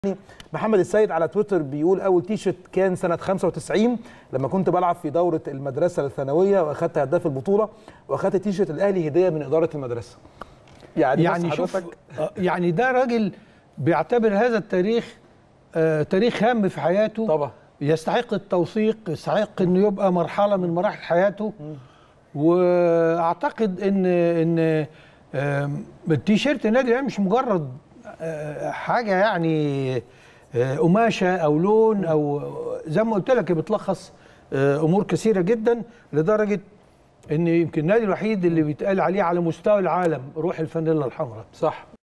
محمد السيد على تويتر بيقول اول تيشرت كان سنه 95 لما كنت بلعب في دوره المدرسه الثانويه واخدت هداف البطوله واخدت تيشرت الاهلي هديه من اداره المدرسه يعني, يعني بص شوف حضرتك آه، يعني ده راجل بيعتبر هذا التاريخ آه، تاريخ هام في حياته طبعا يستحق التوثيق يستحق انه يبقى مرحله من مراحل حياته واعتقد ان ان آم، التيشيرت النادي الاهلي مش مجرد آه، حاجه يعني آه، قماشه او لون او زي ما قلت لك بتلخص آه، امور كثيره جدا لدرجه ان يمكن النادي الوحيد اللي بيتقال عليه على مستوى العالم روح الفانيلا الحمراء صح